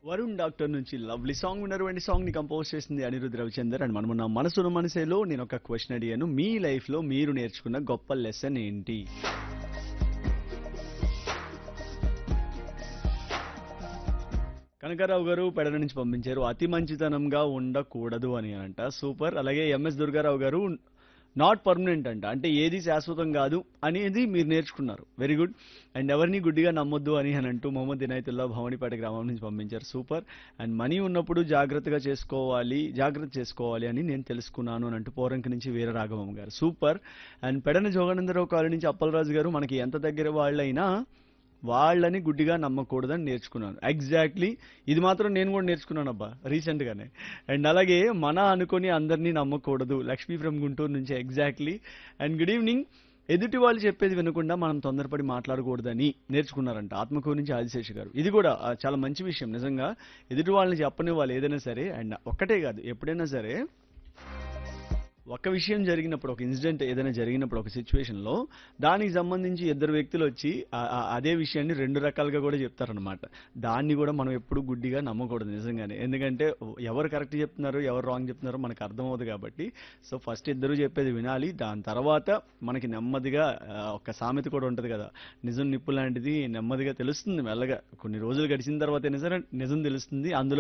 Varun doctor నుంచి lovely song విన్నటువంటి song ని కంపోజ్ చేసింది అనిరుద్ రవిచందర్ అండ్ మనమున్న మనసును మనసేలో నేను ఒక క్వశ్చన్ అడిగాను మీ లైఫ్ లో మీరు నేర్చుకున్న గొప్ప లెసన్ ఏంటి కనకారావు గారు పెడల నుంచి పంపించారు అతి మంచితనంగా ఉండకూడదు అని అంట సూపర్ అలాగే ఎంఎస్ దుర్గారావు గారు నాట్ పర్మనెంట్ అంట అంటే ఏది శాశ్వతం కాదు అనేది మీరు నేర్చుకున్నారు వెరీ గుడ్ అండ్ ఎవరిని గుడ్డిగా నమ్మొద్దు అని అని అంటూ మొహమ్మద్ ఇనాయతుల్లా భవానీపేట గ్రామం నుంచి పంపించారు సూపర్ అండ్ మనీ ఉన్నప్పుడు జాగ్రత్తగా చేసుకోవాలి జాగ్రత్త చేసుకోవాలి అని నేను తెలుసుకున్నాను అని అంటూ పోరంకి నుంచి వీర రాఘవం గారు super and Pedana Joganandarao colony నుంచి అప్పలరాజు గారు మనకి ఎంత దగ్గర వాళ్ళైనా వాళ్ళని గుడ్డిగా నమ్మకూడదని నేర్చుకున్నాను ఎగ్జాక్ట్లీ ఇది మాత్రం నేను కూడా నేర్చుకున్నాను అబ్బా రీసెంట్ గానే అండ్ అలాగే మన అనుకొని అందరినీ నమ్మకూడదు లక్ష్మీ ఫ్రమ్ గుంటూరు నుంచి ఎగ్జాక్ట్లీ అండ్ గుడ్ ఈవినింగ్ ఎదుటి వాళ్ళు చెప్పేది వినకుండా మనం తొందరపడి మాట్లాడకూడదని నేర్చుకున్నారంట ఆత్మకూరు నుంచి ఆదిశేష్ గారు ఇది కూడా ఆ, చాలా మంచి విషయం నిజంగా ఎదుటి వాళ్ళని చెప్పని వాళ్ళు ఏదైనా సరే అండ్ ఒక్కటే కాదు ఎప్పుడైనా సరే ఒక విషయం జరిగినప్పుడు ఒక ఇన్సిడెంట్ ఏదైనా జరిగినప్పుడు ఒక సిచ్యువేషన్ లో దానికి సంబంధించి ఇద్దరు వ్యక్తులు వచ్చి ఆ- ఆ- అదే విషయాన్ని రెండు రకాలుగా కూడా చెప్తారనమాట దాన్ని కూడా మనం ఎప్పుడు గుడ్డిగా నమ్మకూడదు నిజంగానే ఎందుకంటే ఎవరు కరెక్ట్ చెప్తున్నారు ఎవరు రాంగ్ చెప్తున్నారో మనకు అర్థమవుతుంది కాబట్టి సో ఫస్ట్ ఇద్దరు చెప్పేది వినాలి దాని తర్వాత మనకి నెమ్మదిగా ఆ, ఒక సామెత కూడా ఉంటుంది కదా నిజం నిప్పు లాంటిది నెమ్మదిగా తెలుస్తుంది మెల్లగా కొన్ని రోజులు గడిచిన తర్వాత నిజం నిజం తెలుస్తుంది అందులో